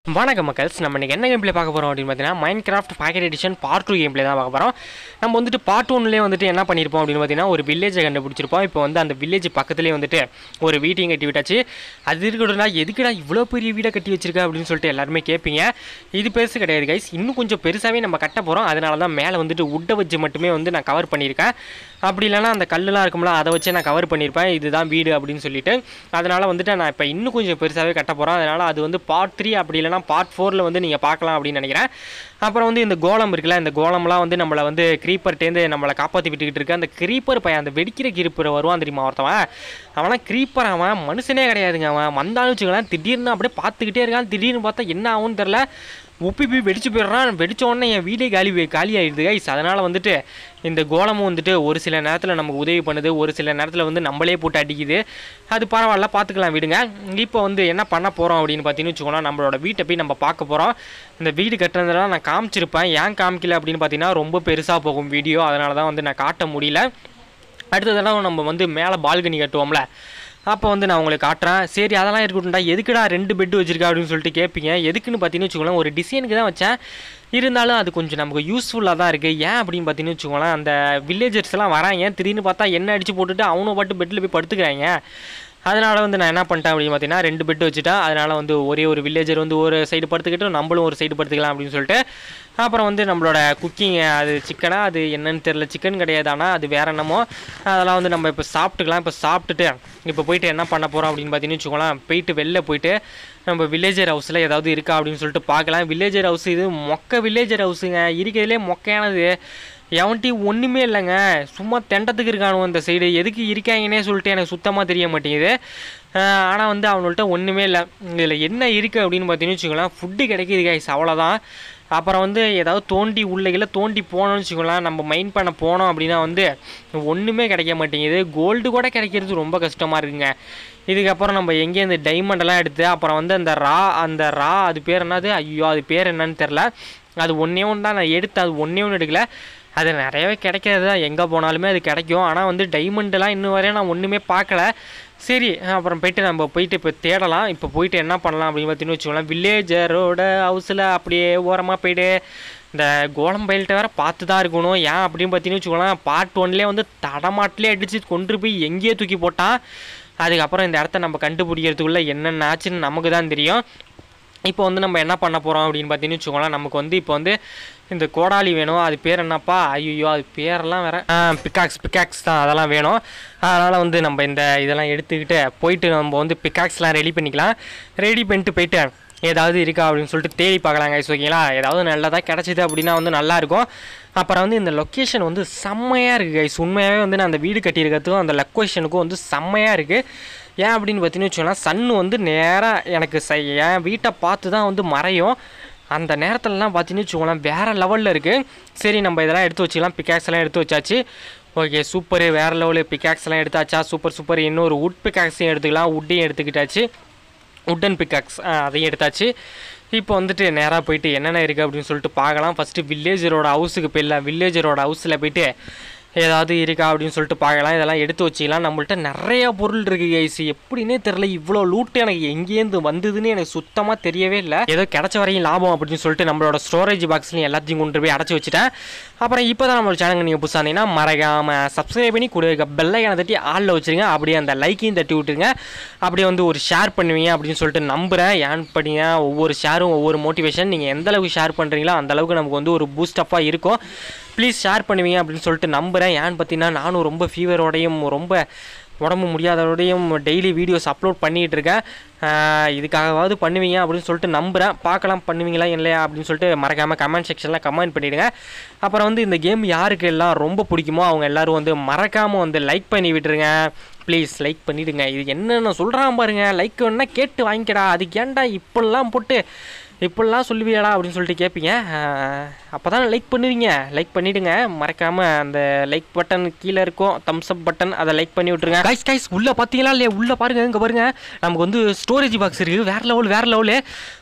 வணக்கம் மக்கள்ஸ் நம்ம இன்றைக்கி என்ன கேம் ப்ளே பார்க்க போகிறோம் அப்படின்னு பார்த்தீங்கன்னா Minecraft pocket edition part two game play தான் பார்க்க போகிறோம் நம்ம வந்துட்டு பார்ட் ஒன்லேயே வந்துட்டு என்ன பண்ணியிருப்போம் அப்படின்னு பார்த்தீங்கன்னா ஒரு வில்லேஜை கண்டுபிடிச்சிருப்போம் இப்போ வந்து அந்த வில்லேஜ் பக்கத்துலேயே வந்துட்டு ஒரு வீட்டையும் கட்டி விட்டாச்சு அது இருக்கட்டும்னா எதுக்குடா இவ்வளோ பெரிய வீடை கட்டி வச்சிருக்க அப்படின்னு சொல்லிட்டு எல்லாருமே கேட்பீங்க இது பெருசு கிடையாது கைஸ் இன்னும் கொஞ்சம் பெருசாகவே நம்ம கட்ட போகிறோம் அதனால தான் மேலே வந்துட்டு உட்டை வச்சு மட்டுமே வந்து நான் கவர் பண்ணியிருக்கேன் அப்படி இல்லைன்னா அந்த கல்லுலாம் இருக்கும்ல அதை வச்சே நான் கவர் பண்ணியிருப்பேன் இதுதான் வீடு அப்படின்னு சொல்லிட்டு அதனால் வந்துட்டு நான் இப்போ இன்னும் கொஞ்சம் பெருசாகவே கட்ட போகிறோம் அதனால் அது வந்து பார்ட் த்ரீ அப்படி இல்லைனா பார்ட் ஃபோரில் வந்து நீங்கள் பார்க்கலாம் அப்படின்னு நினைக்கிறேன் அப்புறம் வந்து இந்த கோலம் இருக்குல்ல இந்த கோலம்லாம் வந்து நம்மளை வந்து க்ரீப்பர்ட்டேருந்து நம்மளை காப்பாற்றி விட்டுக்கிட்டு இருக்கு அந்த க்ரீப்பர் பையன் அந்த வெடிக்கிற க்ரீப்பர் வருவான் தெரியுமா ஒருத்தவன் அவன்லாம் க்ரீப்பர் அவன் மனுஷனே கிடையாதுங்க அவன் வந்தாலும் வச்சுக்கலாம் திடீர்னு அப்படியே பார்த்துக்கிட்டே இருக்கான் திடீர்னு பார்த்தா என்ன ஆகும்னு தெரில உப்பி போய் வெடிச்சு போயிடுறான் வெடிச்ச உடனே என் வீடே காலி காலி ஆயிடுது கைஸ் அதனால் வந்துட்டு இந்த கோலமும் வந்துட்டு ஒரு சில நேரத்தில் நமக்கு உதவி பண்ணுது ஒரு சில நேரத்தில் வந்து நம்மளே போட்டு அடிக்குது அது பரவாயில்ல பார்த்துக்கலாம் விடுங்க இப்போ வந்து என்ன பண்ண போகிறோம் அப்படின்னு பார்த்தீங்கன்னு வச்சுக்கோங்களேன் நம்மளோட வீட்டை போய் நம்ம பார்க்க போகிறோம் இந்த வீடு கட்டுறதுலாம் நான் காமிச்சிருப்பேன் ஏன் காமிக்கல அப்படின்னு பார்த்தீங்கன்னா ரொம்ப பெருசாக போகும் வீடியோ அதனால தான் வந்து நான் காட்ட முடியல அடுத்த தடவை நம்ம வந்து மேலே பால்கனி கட்டுவோம்ல அப்போ வந்து நான் உங்களுக்கு காட்டுறேன் சரி அதெல்லாம் இருக்கட்டும்டா எதுக்குடா ரெண்டு பெட்டு வச்சிருக்கா அப்படின்னு சொல்லிட்டு கேட்பீங்க எதுக்குன்னு பார்த்தீங்கன்னு வச்சுக்கோங்களேன் ஒரு டிசைனுக்கு தான் வச்சேன் இருந்தாலும் அது கொஞ்சம் நமக்கு யூஸ்ஃபுல்லாக தான் இருக்குது ஏன் அப்படின்னு பார்த்தீங்கன்னு வச்சுக்கோங்களேன் அந்த வில்லேஜர்ஸ் எல்லாம் வராங்க திடீர்னு பார்த்தா என்ன அடிச்சு போட்டுட்டு அவனும் பாட்டு பெட்டில் போய் படுத்துக்கிறாங்க அதனால் வந்து நான் என்ன பண்ணிட்டேன் அப்படின்னு பார்த்தீங்கன்னா ரெண்டு பெட் வச்சுட்டேன் அதனால் வந்து ஒரே ஒரு வில்லேஜர் வந்து ஒரு சைடு படுத்துக்கிட்டு நம்மளும் ஒரு சைடு படுத்துக்கலாம் அப்படின்னு சொல்லிட்டு அப்புறம் வந்து நம்மளோட குக்கிங் அது சிக்கனா அது என்னன்னு தெரில சிக்கன் கிடையாது ஆனால் அது வேற என்னமோ அதெல்லாம் வந்து நம்ம இப்போ சாப்பிட்டுக்கலாம் இப்போ சாப்பிட்டுட்டு இப்போ போயிட்டு என்ன பண்ண போகிறோம் அப்படின்னு பார்த்தீங்கன்னு வச்சுக்கோங்களேன் போயிட்டு வெளில போயிட்டு நம்ம வில்லேஜர் ஹவுஸில் ஏதாவது இருக்கா அப்படின்னு சொல்லிட்டு பார்க்கலாம் வில்லேஜர் ஹவுஸ் இது மொக்க வில்லேஜர் ஹவுஸுங்க இருக்கிறதுலே மொக்கையானது எவன்ட்டி ஒன்றுமே இல்லைங்க சும்மா தெண்டத்துக்கு இருக்கானு இந்த சைடு எதுக்கு இருக்காங்கன்னே சொல்லிட்டு எனக்கு சுத்தமாக தெரிய மாட்டேங்குது ஆனால் வந்து அவங்கள்ட்ட ஒன்றுமே இல்லை இதில் என்ன இருக்குது அப்படின்னு பார்த்தீங்கன்னு வச்சுக்கோங்களேன் ஃபுட்டு கிடைக்கிது கைஸ் அவ்வளோதான் அப்புறம் வந்து ஏதாவது தோண்டி உள்ளையில் தோண்டி போனோம்னு வச்சுக்கோங்களேன் நம்ம மைண்ட் பண்ண போனோம் அப்படின்னா வந்து ஒன்றுமே கிடைக்க மாட்டேங்குது கோல்டு கூட கிடைக்கிறது ரொம்ப கஷ்டமாக இருக்குங்க இதுக்கப்புறம் நம்ம எங்கேருந்து டைமண்டெல்லாம் எடுத்து அப்புறம் வந்து அந்த ரா அந்த ரா அது பேர் என்னது ஐயோ அது பேர் என்னன்னு தெரில அது ஒன்றே ஒன்று தான் நான் எடுத்து அது ஒன்றே ஒன்று எடுக்கல அது நிறையவே கிடைக்கிறது தான் எங்கே போனாலுமே அது கிடைக்கும் ஆனால் வந்து டைமண்டெல்லாம் இன்னும் வரையும் நான் ஒன்றுமே பார்க்கல சரி அப்புறம் போயிட்டு நம்ம போயிட்டு இப்போ தேடலாம் இப்போ போயிட்டு என்ன பண்ணலாம் அப்படின்னு பார்த்தீங்கன்னு வச்சுக்கோங்களேன் வில்லேஜரோட ஹவுஸில் அப்படியே ஓரமாக போயிட்டு இந்த கோலம் பயில்கிட்ட வேற பார்த்து தான் இருக்கணும் ஏன் அப்படின்னு பார்த்தீங்கன்னு வச்சுக்கோங்களேன் பார்ட் ஒன்லேயே வந்து தடமாட்டிலே அடித்து கொண்டு போய் எங்கேயே தூக்கி போட்டான் அதுக்கப்புறம் இந்த இடத்த நம்ம கண்டுபிடிக்கிறதுக்குள்ளே என்னென்ன ஆச்சுன்னு நமக்கு தான் தெரியும் இப்போ வந்து நம்ம என்ன பண்ண போகிறோம் அப்படின்னு பார்த்தீங்கன்னு வச்சுக்கோங்களேன் நமக்கு வந்து இப்போ வந்து இந்த கோடாலி வேணும் அது பேர் என்னப்பா ஐயோ அது பேரெல்லாம் வேற பிக்காக்ஸ் பிக்காக்ஸ் தான் அதெல்லாம் வேணும் அதனால் வந்து நம்ம இந்த இதெல்லாம் எடுத்துக்கிட்டு போயிட்டு நம்ம வந்து பிக்காக்ஸ்லாம் ரெடி பண்ணிக்கலாம் ரெடி பண்ணிட்டு போயிட்டு ஏதாவது இருக்கா அப்படின்னு சொல்லிட்டு தேடி பார்க்கலாம் கைஸ் ஓகேங்களா ஏதாவது நல்லதாக கிடச்சிது அப்படின்னா வந்து நல்லாயிருக்கும் அப்புறம் வந்து இந்த லொக்கேஷன் வந்து செம்மையாக இருக்குது கைஸ் உண்மையாகவே வந்து நான் அந்த வீடு கட்டியிருக்கிறதுக்கும் அந்த லொக்கேஷனுக்கும் வந்து செம்மையாக இருக்குது ஏன் அப்படின்னு பார்த்தீங்கன்னு வச்சுக்கோங்களேன் சன்னு வந்து நேராக எனக்கு ச என் வீட்டை பார்த்து தான் வந்து மறையும் அந்த நேரத்துலலாம் பார்த்தீங்கன்னு வச்சுக்கோங்களேன் வேறு லெவலில் இருக்குது சரி நம்ம இதெல்லாம் எடுத்து வச்சுக்கலாம் பிக்காக்ஸ் எல்லாம் எடுத்து வச்சாச்சு ஓகே சூப்பர் வேறு லெவலு பிக்காக்ஸ் எல்லாம் எடுத்தாச்சா சூப்பர் சூப்பர் இன்னொரு உட் பிக்காக்ஸையும் எடுத்துக்கலாம் உட்டையும் எடுத்துக்கிட்டாச்சு உட்டன் பிக்காக்ஸ் அதையும் எடுத்தாச்சு இப்போ வந்துட்டு நேராக போயிட்டு என்னென்ன இருக்குது அப்படின்னு சொல்லிட்டு பார்க்கலாம் ஃபஸ்ட்டு வில்லேஜரோட ஹவுஸுக்கு போயிடலாம் வில்லேஜரோட ஹவுஸில் போயிட்டு ஏதாவது இருக்கா அப்படின்னு சொல்லிட்டு பார்க்கலாம் இதெல்லாம் எடுத்து வச்சிக்கலாம் நம்மள்ட்ட நிறைய பொருள் இருக்குது கைஸ் எப்படின்னே தெரில இவ்வளோ லூட்டு எனக்கு எங்கேருந்து வந்ததுன்னு எனக்கு சுத்தமாக தெரியவே இல்லை ஏதோ கிடைச்ச வரையும் லாபம் அப்படின்னு சொல்லிட்டு நம்மளோட ஸ்டோரேஜ் பாக்ஸ்லையும் எல்லாத்தையும் கொண்டு போய் அடைச்சி வச்சுட்டேன் அப்புறம் இப்போ தான் நம்மளோட சேனல் நீங்கள் புதுசாக இருந்தீங்கன்னா மறக்காமல் சப்ஸ்கிரைப் பண்ணி கூட பெல்லைக்கான தட்டி ஆளில் வச்சுருங்க அப்படியே அந்த லைக்கையும் தட்டி விட்டுருங்க அப்படியே வந்து ஒரு ஷேர் பண்ணுவீங்க அப்படின்னு சொல்லிட்டு நம்புகிறேன் ஏன் பண்ணிங்க ஒவ்வொரு ஷேரும் ஒவ்வொரு மோட்டிவேஷன் நீங்கள் எந்த அளவுக்கு ஷேர் பண்ணுறீங்களோ அந்த அளவுக்கு நமக்கு வந்து ஒரு பூஸ்டப்பாக இருக்கும் ப்ளீஸ் ஷேர் பண்ணுவீங்க அப்படின்னு சொல்லிட்டு நம்புகிறேன் ஏன்னு பார்த்தீங்கன்னா நானும் ரொம்ப ஃபீவரோடையும் ரொம்ப உடம்பு முடியாதவரோடையும் டெய்லி வீடியோஸ் அப்லோட் பண்ணிகிட்டு இருக்கேன் இதுக்காகவாவது பண்ணுவீங்க அப்படின்னு சொல்லிட்டு நம்புகிறேன் பார்க்கலாம் பண்ணுவீங்களா இல்லையா அப்படின்னு சொல்லிட்டு மறக்காமல் கமெண்ட் செக்ஷனில் கமெண்ட் பண்ணிவிடுங்க அப்புறம் வந்து இந்த கேம் யாருக்கு எல்லாம் ரொம்ப பிடிக்குமோ அவங்க எல்லோரும் வந்து மறக்காமல் வந்து லைக் பண்ணி விட்டுருங்க ப்ளீஸ் லைக் பண்ணிவிடுங்க இது என்னென்ன சொல்கிறான் பாருங்க லைக் வேணா கேட்டு வாங்கிக்கடா அதுக்கு ஏன்டா இப்படிலாம் போட்டு இப்படிலாம் சொல்லுவியாடா அப்படின்னு சொல்லிட்டு கேட்பீங்க அப்போ தான் லைக் பண்ணுவீங்க லைக் பண்ணிவிடுங்க மறக்காமல் அந்த லைக் பட்டன் கீழே இருக்கும் தம்ஸ் அப் பட்டன் அதை லைக் பண்ணி விட்ருங்க கைஸ் கைஸ் உள்ளே பார்த்தீங்களா இல்லையா உள்ளே பாருங்க இங்கே பாருங்க நமக்கு வந்து ஸ்டோரேஜ் பாக்ஸ் இருக்குது வேறு லெவல் வேறு லெவலு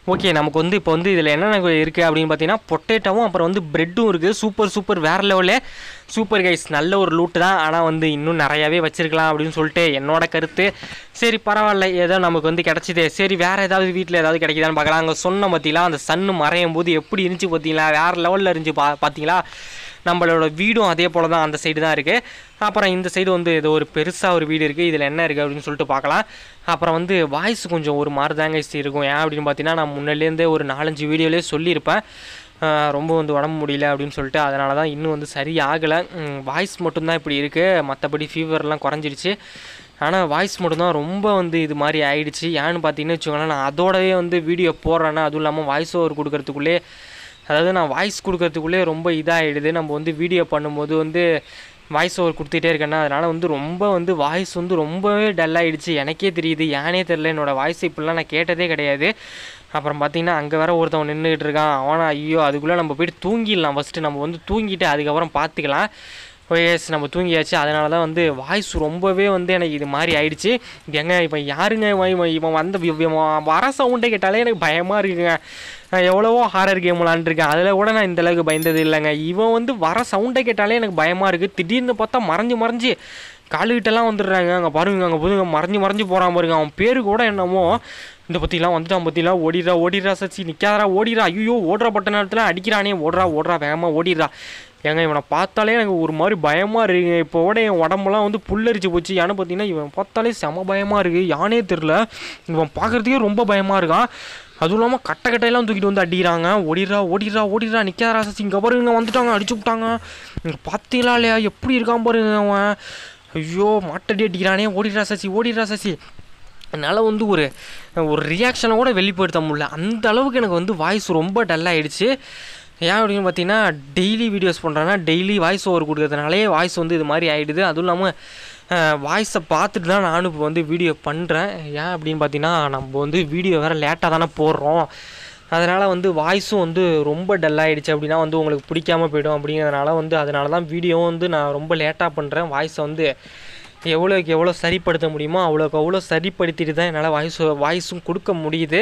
ஓகே நமக்கு வந்து இப்போ வந்து இதில் என்னென்ன இருக்குது அப்படின்னு பார்த்தீங்கன்னா பொட்டேட்டோவும் அப்புறம் வந்து ப்ரெட்டும் இருக்குது சூப்பர் சூப்பர் வேறு லெவலில் சூப்பர் கைஸ் நல்ல ஒரு லூட்டு தான் ஆனால் வந்து இன்னும் நிறையாவே வச்சிருக்கலாம் அப்படின்னு சொல்லிட்டு என்னோட கருத்து சரி பரவாயில்ல ஏதோ நமக்கு வந்து கிடச்சிது சரி வேறு ஏதாவது வீட்டில் ஏதாவது கிடைக்குதான்னு பார்க்கலாம் அங்கே சொன்ன பார்த்தீங்களா அந்த சன்னு மறையும் போது எப்படி இருந்துச்சு பார்த்தீங்களா வேறு லெவலில் இருந்துச்சு பா பார்த்தீங்களா நம்மளோட வீடும் அதே போல் தான் அந்த சைடு தான் இருக்குது அப்புறம் இந்த சைடு வந்து ஏதோ ஒரு பெருசாக ஒரு வீடு இருக்குது இதில் என்ன இருக்குது அப்படின்னு சொல்லிட்டு பார்க்கலாம் அப்புறம் வந்து வாய்ஸ் கொஞ்சம் ஒரு மாதிரி தாங்க இருக்கும் ஏன் அப்படின்னு பார்த்தீங்கன்னா நான் முன்னாடிலேருந்தே ஒரு நாலஞ்சு வீடியோலேயே சொல்லியிருப்பேன் ஆஹ் ரொம்ப வந்து உடம்பு முடியல அப்படின்னு சொல்லிட்டு அதனால தான் இன்னும் வந்து சரி ஆகலை வாய்ஸ் மட்டும்தான் இப்படி இருக்குது மற்றபடி ஃபீவர்லாம் குறைஞ்சிருச்சு ஆனால் வாய்ஸ் மட்டும்தான் ரொம்ப வந்து இது மாதிரி ஆயிடுச்சு ஏன்னு பார்த்தீங்கன்னு வச்சுக்கோங்களேன் நான் அதோடவே வந்து வீடியோ போடுறேன்னா அதுவும் இல்லாமல் வாய்ஸ் ஓவர் கொடுக்கறதுக்குள்ளே அதாவது நான் வாய்ஸ் கொடுக்கறதுக்குள்ளே ரொம்ப இதாகிடுது நம்ம வந்து வீடியோ பண்ணும்போது வந்து வாய்ஸ் ஓவர் கொடுத்துட்டே இருக்கேன்னா அதனால் வந்து ரொம்ப வந்து வாய்ஸ் வந்து ரொம்பவே டல் ஆகிடுச்சு எனக்கே தெரியுது ஏனே தெரில என்னோடயய வாய்ஸ் இப்படிலாம் நான் கேட்டதே கிடையாது அப்புறம் பார்த்தீங்கன்னா அங்கே வேற ஒருத்தவன் நின்றுக்கிட்டு இருக்கான் அவனா ஐயோ அதுக்குள்ளே நம்ம போயிட்டு தூங்கிடலாம் ஃபஸ்ட்டு நம்ம வந்து தூங்கிட்டு அதுக்கப்புறம் பார்த்துக்கலாம் எஸ் நம்ம தூங்கியாச்சு அதனால தான் வந்து வாய்ஸ் ரொம்பவே வந்து எனக்கு இது மாதிரி ஆயிடுச்சு எங்க இப்போ யாருங்க இவன் இவன் இவன் வந்த இவன் இவன் வர சவுண்டை கேட்டாலே எனக்கு பயமாக இருக்குங்க நான் எவ்வளவோ ஹாரர் கேம் விளாண்டுருக்கேன் அதில் கூட நான் இந்த அளவுக்கு பயந்தது இல்லைங்க இவன் வந்து வர சவுண்டை கேட்டாலே எனக்கு பயமாக இருக்குது திடீர்னு பார்த்தா மறைஞ்சு மறைஞ்சு காலுக்கிட்டலாம் வந்துடுறாங்க அங்கே பாருங்க அங்கே போதுங்க மறைஞ்சு மறைஞ்சு போகிறான் பாருங்க அவன் பேரு கூட என்னமோ இந்த பற்றிலாம் வந்துட்டான் பற்றிலாம் ஓடிடுறா ஓடிடுறா சச்சி நிற்காதரா ஓடிடுறா ஐயோ ஓடுற பட்ட நேரத்தில் அடிக்கிறானே ஓடுறா ஓடுறா வேகமாக ஓடிடுறா ஏங்க இவனை பார்த்தாலே எனக்கு ஒரு மாதிரி பயமாக இருக்குங்க இப்போ கூட என் உடம்புலாம் வந்து புல்லரிச்சு போச்சு ஏன்னு பார்த்தீங்கன்னா இவன் பார்த்தாலே செம பயமாக இருக்குது யானே தெரில இவன் பார்க்குறதுக்கே ரொம்ப பயமாக இருக்கான் அதுவும் இல்லாமல் கட்டை கட்டையெல்லாம் தூக்கிட்டு வந்து அடிக்கிறாங்க ஓடிடுறா ஓடிடுறா ஓடிடுறா நிற்காதரா சசி இங்கே பாருங்க வந்துட்டாங்க அடிச்சு விட்டாங்க இங்கே பார்த்தீங்களா இல்லையா எப்படி இருக்கான் பாருங்க அவன் ஐயோ மாட்டடி அடிக்கிறானே ஓடிடுறா சசி ஓடிடுறா சசி என்னால் வந்து ஒரு ஒரு ரியாக்ஷனை கூட வெளிப்படுத்த முடியல அந்த அளவுக்கு எனக்கு வந்து வாய்ஸ் ரொம்ப டல் ஆயிடுச்சு ஏன் அப்படின்னு பார்த்தீங்கன்னா டெய்லி வீடியோஸ் பண்ணுறேன்னா டெய்லி வாய்ஸ் ஓவர் கொடுக்கறதுனாலே வாய்ஸ் வந்து இது மாதிரி ஆகிடுது அதுவும் இல்லாமல் வாய்ஸை பார்த்துட்டு தான் நானும் இப்போ வந்து வீடியோ பண்ணுறேன் ஏன் அப்படின்னு பார்த்தீங்கன்னா நம்ம வந்து வீடியோ வேறு லேட்டாக தானே போடுறோம் அதனால் வந்து வாய்ஸும் வந்து ரொம்ப டல் ஆகிடுச்சு அப்படின்னா வந்து உங்களுக்கு பிடிக்காம போயிடும் அப்படிங்கிறதுனால வந்து அதனால தான் வீடியோவும் வந்து நான் ரொம்ப லேட்டாக பண்ணுறேன் வாய்ஸை வந்து எவ்வளோக்கு எவ்வளோ சரிப்படுத்த முடியுமோ அவ்வளோக்கு அவ்வளோ சரிப்படுத்திட்டு தான் என்னால் வாய்ஸ் வாய்ஸும் கொடுக்க முடியுது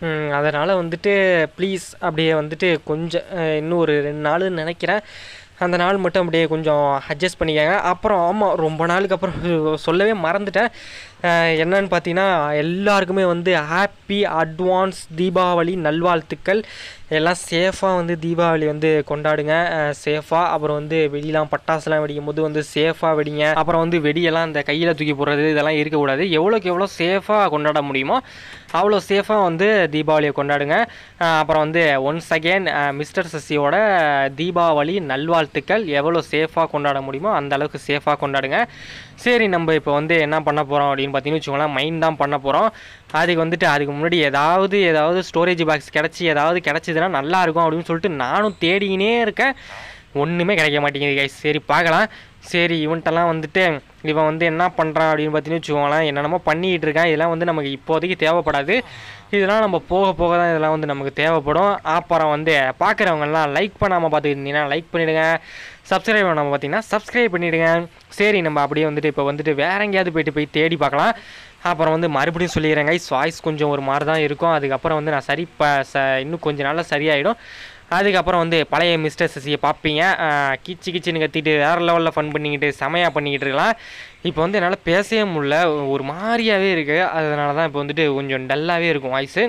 அதனால் வந்துட்டு ப்ளீஸ் அப்படியே வந்துட்டு கொஞ்சம் அஹ், இன்னும் ஒரு ரெண்டு நாள்னு நினைக்கிறேன் அந்த நாள் மட்டும் அப்படியே கொஞ்சம் அட்ஜஸ்ட் பண்ணிக்கங்க அப்புறம் ஆமாம் ரொம்ப நாளுக்கு அப்புறம் சொல்லவே மறந்துட்டேன் அஹ், என்னன்னு பார்த்தீங்கன்னா எல்லாருக்குமே வந்து ஹாப்பி அட்வான்ஸ் தீபாவளி நல்வாழ்த்துக்கள் எல்லாம் சேஃபாக வந்து தீபாவளி வந்து கொண்டாடுங்க சேஃபாக அப்புறம் வந்து வெடிலாம் பட்டாசுலாம் வெடிக்கும் போது வந்து சேஃபாக வெடிங்க அப்புறம் வந்து வெடியெல்லாம் அந்த கையில் தூக்கி போடுறது இதெல்லாம் இருக்கக்கூடாது எவ்வளோக்கு எவ்வளோ சேஃபாக கொண்டாட முடியுமோ அவ்வளோ சேஃபாக வந்து தீபாவளியை கொண்டாடுங்க அஹ் அப்புறம் வந்து ஒன்ஸ் அகேன் மிஸ்டர் சசியோட தீபாவளி நல்வாழ்த்துக்கள் எவ்வளோ சேஃபாக கொண்டாட முடியுமோ அந்த அளவுக்கு சேஃபாக கொண்டாடுங்க சரி நம்ம இப்போ வந்து என்ன பண்ண போகிறோம் அப்படின்னு பார்த்தீங்கன்னு வச்சுக்கோங்களேன் மைண்ட் தான் பண்ண போகிறோம் அதுக்கு வந்துட்டு அதுக்கு முன்னாடி ஏதாவது ஏதாவது ஸ்டோரேஜ் பாக்ஸ் கிடச்சி ஏதாவது கிடச்சிதுன்னா நல்லா இருக்கும் அப்படின்னு சொல்லிட்டு நானும் தேடிக்கினே இருக்கேன் ஒன்றுமே கிடைக்க மாட்டேங்குது கைஸ் சரி பார்க்கலாம் சரி இவன்ட்டெல்லாம் வந்துட்டு இவன் வந்து என்ன பண்ணுறான் அப்படின்னு பார்த்தீங்கன்னு வச்சுக்கோங்களேன் என்னென்னமோ பண்ணிக்கிட்டு இருக்கான் இதெல்லாம் வந்து நமக்கு இப்போதைக்கு தேவைப்படாது இதெல்லாம் நம்ம போக போக தான் இதெல்லாம் வந்து நமக்கு தேவைப்படும் அப்புறம் வந்து பார்க்குறவங்கலாம் லைக் பண்ணாமல் பார்த்துக்கிட்டீங்கன்னா லைக் பண்ணிவிடுங்க சப்ஸ்கிரைப் பண்ணாமல் பார்த்தீங்கன்னா சப்ஸ்கிரைப் பண்ணிவிடுங்க சரி நம்ம அப்படியே வந்துட்டு இப்போ வந்துட்டு வேற எங்கேயாவது போயிட்டு போய் தேடி பார்க்கலாம் அப்புறம் வந்து மறுபடியும் சொல்லிடுறேங்க வாய்ஸ் கொஞ்சம் ஒரு மாதிரி தான் இருக்கும் அதுக்கப்புறம் வந்து நான் சரி ப ச இன்னும் கொஞ்ச நாளில் சரியாயிடும் அதுக்கப்புறம் வந்து பழைய மிஸ்டர் சசியை பார்ப்பீங்க ஆஹ் கிச்சு கிச்சின்னு கத்திட்டு வேறு லெவலில் ஃபன் பண்ணிக்கிட்டு செமையாக பண்ணிக்கிட்டு இருக்கலாம் இப்போ வந்து என்னால் பேசவே முடியல ஒரு மாதிரியாகவே இருக்குது அதனால தான் இப்போ வந்துட்டு கொஞ்சம் டல்லாகவே இருக்கும் வாய்ஸு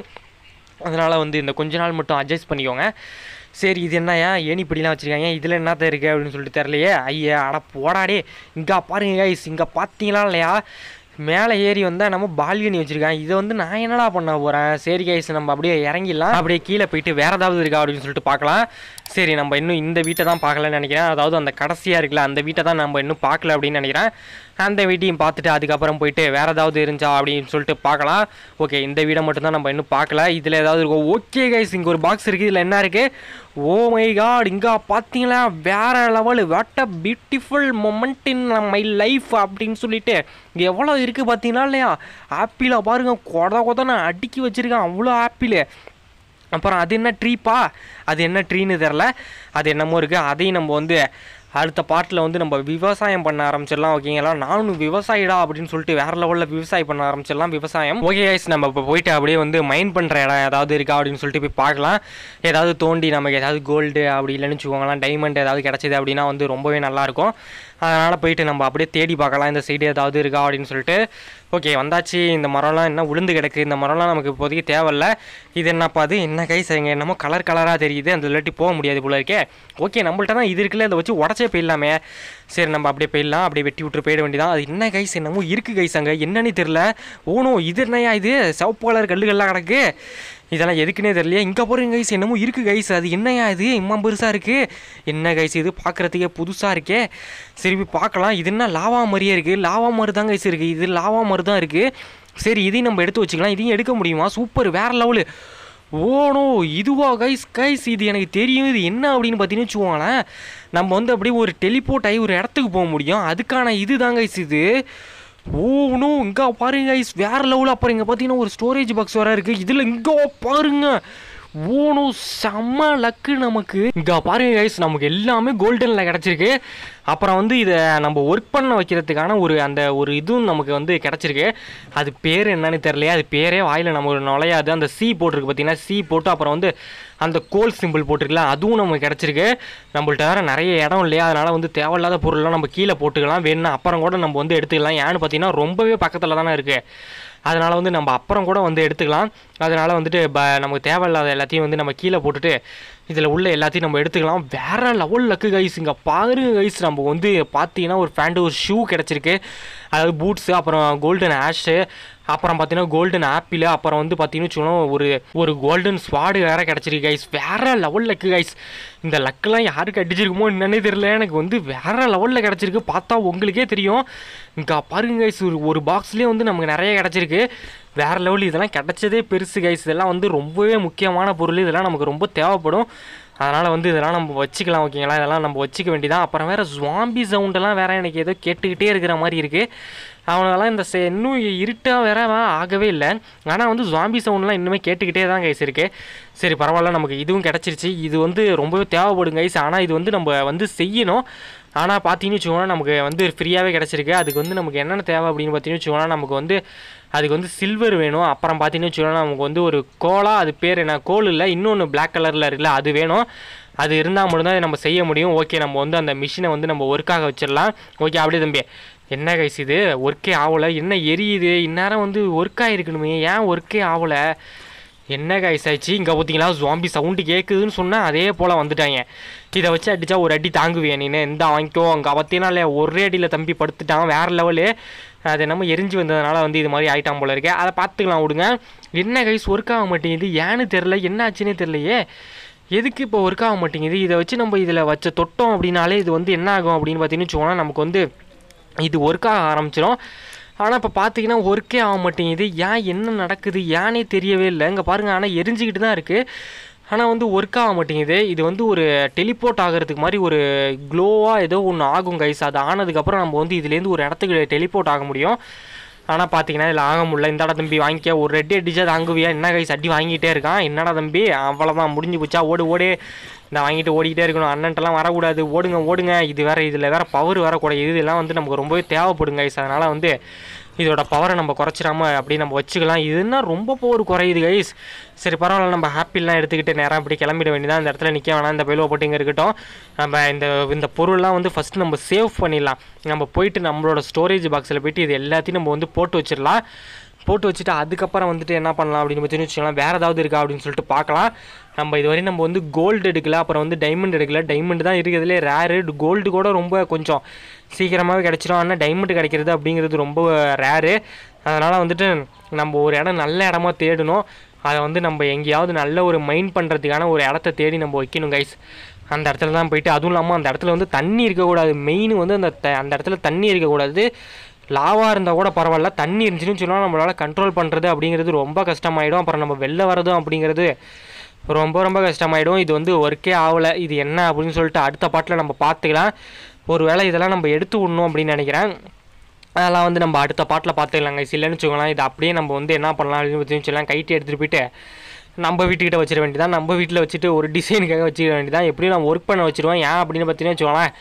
அதனால் வந்து இந்த கொஞ்ச நாள் மட்டும் அட்ஜஸ்ட் பண்ணிக்கோங்க சரி இது என்னய்யா ஏன் இப்படிலாம் வச்சுருக்காங்க இதில் என்னத்த இருக்குது அப்படின்னு சொல்லிட்டு தெரிலையே ஐயா அட போடாடே இங்கே பாருங்க கைஸ் இங்கே பார்த்தீங்களா இல்லையா மேலே ஏறி வந்தால் நம்ம பால்கனி வச்சுருக்காங்க இதை வந்து நான் என்னடா பண்ண போகிறேன் சரி கைஸ் நம்ம அப்படியே இறங்கிடலாம் அப்படியே கீழே போயிட்டு வேறு ஏதாவது இருக்கா அப்படின்னு சொல்லிட்டு பார்க்கலாம் சரி நம்ம இன்னும் இந்த வீட்டை தான் பார்க்கலன்னு நினைக்கிறேன் அதாவது அந்த கடைசியாக இருக்குல்ல அந்த வீட்டை தான் நம்ம இன்னும் பார்க்கல அப்படின்னு நினைக்கிறேன் அந்த வீட்டையும் பார்த்துட்டு அதுக்கப்புறம் போயிட்டு வேறு ஏதாவது இருந்துச்சா அப்படின்னு சொல்லிட்டு பார்க்கலாம் ஓகே இந்த வீடை மட்டும்தான் நம்ம இன்னும் பார்க்கல இதில் ஏதாவது இருக்கும் ஓகே கைஸ் இங்கே ஒரு பாக்ஸ் இருக்குது இதில் என்ன இருக்குது ஓ மை காட் இங்கே பார்த்தீங்களா வேற level what a beautiful moment in my life அப்படின்னு சொல்லிட்டு இங்கே எவ்வளோ இருக்குது பார்த்தீங்களா இல்லையா ஆப்பிளை பாருங்க கொத கொதன்னு அடுக்கி வச்சுருக்கேன் அவ்வளோ ஆப்பிள் அப்புறம் அது என்ன ட்ரீப்பா அது என்ன ட்ரீன்னு தெரில அது என்னமோ இருக்குது அதையும் நம்ம வந்து அடுத்த பாட்டில் வந்து நம்ம விவசாயம் பண்ண ஆரம்பிச்சிடலாம் ஓகேங்களா நானும் விவசாயிடா அப்படின்னு சொல்லிட்டு வேற லெவலில் விவசாயம் பண்ண ஆரம்பிச்சிடலாம் விவசாயம் ஓகே கைஸ் நம்ம இப்போ போயிட்டு அப்படியே வந்து மைண்ட் பண்ணுற இடம் ஏதாவது இருக்கா அப்படின்னு சொல்லிட்டு போய் பார்க்கலாம் ஏதாவது தோண்டி நமக்கு ஏதாவது கோல்டு அப்படி இல்லைன்னு வச்சுக்கோங்களேன் டைமண்ட் ஏதாவது கிடச்சிது அப்படின்னா வந்து ரொம்பவே நல்லாயிருக்கும் அதனால் போயிட்டு நம்ம அப்படியே தேடி பார்க்கலாம் இந்த சைடு ஏதாவது இருக்கா அப்படின்னு சொல்லிட்டு ஓகே வந்தாச்சு இந்த மரம்லாம் என்ன உளுந்து கிடக்கு இந்த மரம்லாம் நமக்கு இப்போதைக்கு தேவையில்ல இது என்னப்பா அது என்ன கைஸ் இங்கே என்னமோ கலர் கலராக தெரியுது அந்த இல்லாட்டி போக முடியாது போல இருக்கே ஓகே நம்மள்ட்ட தான் இது இருக்குல்ல இதை வச்சு உடச்சே போயிடலாமே சரி நம்ம அப்படியே போயிடலாம் அப்படியே வெட்டி விட்டு போயிட வேண்டியதான் அது என்ன கைஸ் என்னமோ இருக்குது கைஸ் அங்கே என்னன்னு தெரில ஓனோ இது என்னையா இது சிவப்பு கலர் கல்லுகள்லாம் கிடக்கு இதெல்லாம் எதுக்குன்னே தெரியலையே இங்கே போகிறீங்க கைஸ் என்னமோ இருக்குது கைஸ் அது என்னையா இது இம்மா பெருசாக இருக்குது என்ன கைஸ் இது பார்க்குறதுக்கே புதுசாக இருக்கே சரி போய் பார்க்கலாம் இது என்ன லாவா மாதிரியே இருக்குது லாவா மாதிரி தான் கைஸ் இருக்குது இது லாவா மாதிரி தான் இருக்குது சரி இதையும் நம்ம எடுத்து வச்சுக்கலாம் இதையும் எடுக்க முடியுமா சூப்பர் வேறு லெவலு ஓனோ இதுவா கைஸ் கைஸ் இது எனக்கு தெரியும் இது என்ன அப்படின்னு பார்த்தீங்கன்னு வச்சுக்கோங்களேன் நம்ம வந்து அப்படியே ஒரு டெலிபோர்ட் ஆகி ஒரு இடத்துக்கு போக முடியும் அதுக்கான இது தான் கைஸ் இது ஓனோ இங்கே பாருங்க கைஸ் வேற லெவலில் அப்புறம் இங்கே பார்த்தீங்கன்னா ஒரு ஸ்டோரேஜ் பாக்ஸ் வர இருக்குது இதில் இங்கே பாருங்க ஓனோ செம்ம லக்கு நமக்கு இங்கே பாருங்க கைஸ் நமக்கு எல்லாமே கோல்டனில் கிடச்சிருக்கு அப்புறம் வந்து இதை நம்ம ஒர்க் பண்ண வைக்கிறதுக்கான ஒரு அந்த ஒரு இதுவும் நமக்கு வந்து கிடச்சிருக்கு அது பேர் என்னன்னு தெரியலையே அது பேரே வாயில் நம்ம ஒரு நுழையாது அந்த சி போட்டிருக்கு பார்த்தீங்கன்னா சி போட்டு அப்புறம் வந்து அந்த கோல் சிம்பிள் போட்டிருக்கல அதுவும் நமக்கு கிடச்சிருக்கு நம்மள்ட்ட வேறு நிறைய இடம் இல்லையா அதனால் வந்து தேவையில்லாத பொருள்லாம் நம்ம கீழே போட்டுக்கலாம் வேணும்னா அப்புறம் கூட நம்ம வந்து எடுத்துக்கலாம் ஏன்னு பார்த்தீங்கன்னா ரொம்பவே பக்கத்தில் தானே இருக்குது அதனால் வந்து நம்ம அப்புறம் கூட வந்து எடுத்துக்கலாம் அதனால் வந்துட்டு ப நமக்கு தேவையில்லாத எல்லாத்தையும் வந்து நம்ம கீழே போட்டுட்டு இதில் உள்ள எல்லாத்தையும் நம்ம எடுத்துக்கலாம் வேறு லெவல் லக்கு கைஸ் இங்கே பாருங்க கைஸ் நம்ம வந்து பார்த்தீங்கன்னா ஒரு ஃபேண்டு ஒரு ஷூ கிடச்சிருக்கு அதாவது பூட்ஸு அப்புறம் கோல்டன் ஆஷு அப்புறம் பார்த்தீங்கன்னா கோல்டன் ஆப்பிள் அப்புறம் வந்து பார்த்தீங்கன்னு வச்சுக்கோங்களேன் ஒரு ஒரு கோல்டன் ஸ்வாடு வேறு கிடச்சிருக்கு கைஸ் வேறு லெவல் லக்கு கைஸ் இந்த லக்கெல்லாம் யாருக்கு அடிச்சிருக்குமோ என்னன்னே தெரியல எனக்கு வந்து வேறு லெவலில் கிடச்சிருக்கு பார்த்தா உங்களுக்கே தெரியும் இங்கே பாருங்க கைஸ் ஒரு ஒரு பாக்ஸ்லேயே வந்து நமக்கு நிறைய கிடச்சிருக்கு வேறு லெவல் இதெல்லாம் கிடச்சதே பெருசு கைஸ் இதெல்லாம் வந்து ரொம்பவே முக்கியமான பொருள் இதெல்லாம் நமக்கு ரொம்ப தேவைப்படும் அதனால் வந்து இதெல்லாம் நம்ம வச்சுக்கலாம் ஓகேங்களா இதெல்லாம் நம்ம வச்சுக்க வேண்டியதான் அப்புறம் வேறு ஜாம்பி சவுண்டெல்லாம் வேறு எனக்கு ஏதோ கேட்டுக்கிட்டே இருக்கிற மாதிரி இருக்குது அவனெல்லாம் இந்த செ- இன்னும் இருட்டாக வேற ஆகவே இல்லை ஆனால் வந்து ஜாம்பி சவுண்ட்லாம் இன்னுமே கேட்டுக்கிட்டே தான் கைஸ் இருக்கு சரி பரவாயில்ல நமக்கு இதுவும் கிடச்சிருச்சு இது வந்து ரொம்பவே தேவைப்படும் கைஸ் ஆனால் இது வந்து நம்ம வந்து செய்யணும் ஆனால் பார்த்தீங்கன்னு வச்சுக்கோங்களேன் நமக்கு வந்து ஃப்ரீயாகவே கிடச்சிருக்கு அதுக்கு வந்து நமக்கு என்னென்ன தேவை அப்படின்னு பார்த்தீங்கன்னு வச்சுக்கோங்களேன் நமக்கு வந்து அதுக்கு வந்து சில்வர் வேணும் அப்புறம் பார்த்தீங்கன்னு வச்சுக்கோங்களேன் நமக்கு வந்து ஒரு கோலா அது பேர் என்ன கோல் இல்லை இன்னொன்று Black கலரில் இருக்குல்ல அது வேணும் அது இருந்தால் மட்டும்தான் இதை நம்ம செய்ய முடியும் ஓகே நம்ம வந்து அந்த மிஷினை வந்து நம்ம ஒர்க்காக வச்சிடலாம் ஓகே அப்படியே தம்பி என்ன கைஸ் இது ஒர்க்கே ஆகலை என்ன எரியுது இந்நேரம் வந்து ஒர்க் ஆகிருக்கணுமே ஏன் ஒர்க்கே ஆகலை என்ன கைஸ் ஆயிடுச்சு இங்கே பார்த்தீங்களா ஜாம்பி சவுண்டு கேட்குதுன்னு சொன்னால் அதே போல் வந்துட்டாங்க இதை வச்சு அடித்தா ஒரு அடி தாங்குவேன் நீனு இந்த வாங்கிக்கோ அங்கே பார்த்தீங்கன்னா இல்லையா ஒரே அடியில் தம்பி படுத்துட்டான் வேறு லெவலு அது என்னமோ எரிஞ்சு வந்ததுனால வந்து இது மாதிரி ஆயிட்டான் போல இருக்கு அதை பார்த்துக்கலாம் விடுங்க என்ன கைஸ் ஒர்க் ஆக மாட்டேங்குது ஏன்னு தெரில என்ன ஆச்சுன்னே தெரிலையே எதுக்கு இப்போ ஒர்க் ஆக மாட்டேங்குது இதை வச்சு நம்ம இதில் வச்ச தொட்டோம் அப்படின்னாலே இது வந்து என்ன ஆகும் அப்படின்னு பார்த்தீங்கன்னு வச்சுக்கோங்களேன் நமக்கு வந்து இது ஒர்க் ஆக ஆரம்பிச்சிடும் ஆனால் இப்போ பார்த்தீங்கன்னா ஒர்க்கே ஆக மாட்டேங்குது ஏன் என்ன நடக்குது ஏனே தெரியவே இல்லை இங்கே பாருங்கள் ஆனால் எரிஞ்சிக்கிட்டு தான் இருக்குது ஆனால் வந்து ஒர்க் ஆக மாட்டேங்குது இது வந்து ஒரு டெலிபோர்ட் ஆகிறதுக்கு மாதிரி ஒரு க்ளோவாக ஏதோ ஒன்று ஆகும் கைஸ் அது ஆனதுக்கப்புறம் நம்ம வந்து இதுலேருந்து ஒரு இடத்துக்கு டெலிபோர்ட் ஆக முடியும் ஆனால் பார்த்தீங்கன்னா இதில் ஆக முடியல இந்தாடா தம்பி வாங்கிக்க ஒரு ரெட்டி அடிச்சா தாங்குவியா என்ன கைஸ் அடி வாங்கிட்டே இருக்கான் என்னடா தம்பி அவ்வளோதான் முடிஞ்சு போச்சா ஓடு ஓடு இந்த வாங்கிட்டு ஓடிக்கிட்டே இருக்கணும் அண்ணன்ட்டெல்லாம் வரக்கூடாது ஓடுங்க ஓடுங்க இது வேற இதில் வேற பவர் வரக்கூடாது இதெல்லாம் வந்து நமக்கு ரொம்பவே தேவைப்படும் கைஸ் அதனால் வந்து இதோட பவரை நம்ம குறைச்சிடாம அப்படியே நம்ம வச்சுக்கலாம் இதுன்னா ரொம்ப பவர் குறையுது கைஸ் சரி பரவாயில்ல நம்ம ஹாப்பிலாம் எடுத்துக்கிட்டு நேரம் இப்படி கிளம்பிட வேண்டியதான் இந்த இடத்துல நிற்க வேணாம் இந்த பயிலுவை போட்டு இங்கே இருக்கட்டும் நம்ம இந்த இந்த பொருள்லாம் வந்து ஃபஸ்ட்டு நம்ம சேவ் பண்ணிடலாம் நம்ம போயிட்டு நம்மளோட ஸ்டோரேஜ் பாக்ஸில் போயிட்டு இது எல்லாத்தையும் நம்ம வந்து போட்டு வச்சிடலாம் போட்டு வச்சுட்டு அதுக்கப்புறம் வந்துட்டு என்ன பண்ணலாம் அப்படின்னு பார்த்தீங்கன்னு வச்சுக்கலாம் வேறு ஏதாவது இருக்கா அப்படின்னு சொல்லிட்டு பார்க்கலாம் நம்ம இதுவரை நம்ம வந்து கோல்டு எடுக்கல அப்புறம் வந்து டைமண்ட் எடுக்கல டைமண்ட் தான் இருக்கிறதுலே ரேரு கோல்டு கூட ரொம்ப கொஞ்சம் சீக்கிரமாகவே கிடச்சிரும் ஆனால் டைமண்ட் கிடைக்கிறது அப்படிங்கிறது ரொம்ப ரேரு அதனால் வந்துட்டு நம்ம ஒரு இடம் நல்ல இடமா தேடணும் அதை வந்து நம்ம எங்கேயாவது நல்ல ஒரு மைண்ட் பண்ணுறதுக்கான ஒரு இடத்த தேடி நம்ம வைக்கணும் கைஸ் அந்த இடத்துல தான் போயிட்டு அதுவும் இல்லாமல் அந்த இடத்துல வந்து தண்ணி இருக்கக்கூடாது மெயின் வந்து அந்த த- அந்த இடத்துல தண்ணி இருக்கக்கூடாது லாவா இருந்தால் கூட பரவாயில்ல தண்ணி இருந்துச்சுன்னு சொன்னால் நம்மளால் கண்ட்ரோல் பண்ணுறது அப்படிங்கிறது ரொம்ப கஷ்டமாயிடும் அப்புறம் நம்ம வெளில வரதும் அப்படிங்கிறது ரொம்ப ரொம்ப கஷ்டமாயிடும் இது வந்து ஒர்க்கே ஆகலை இது என்ன அப்படின்னு சொல்லிட்டு அடுத்த பாட்டில் நம்ம பார்த்துக்கலாம் ஒருவேளை இதெல்லாம் நம்ம எடுத்து விடணும் அப்படின்னு நினைக்கிறேன் அதெல்லாம் வந்து நம்ம அடுத்த பாட்டில் பார்த்துக்கலாங்க இல்லைன்னு வச்சுக்கோங்களேன் இது அப்படியே நம்ம வந்து என்ன பண்ணலாம் அப்படின்னு பற்றி வச்சுக்கலாம் கைட்டி எடுத்துகிட்டு போயிட்டு நம்ம வீட்டுக்கிட்ட வச்சிட வேண்டியதான் நம்ம வீட்டில் வச்சுட்டு ஒரு டிசைனுக்காக வச்சுக்க வேண்டியதான் எப்படியும் நான் ஒர்க் பண்ண வச்சிருவேன் ஏன் அப்படின்னு பார்த்தீங்கன்னா வச்சுக்கோங்களேன்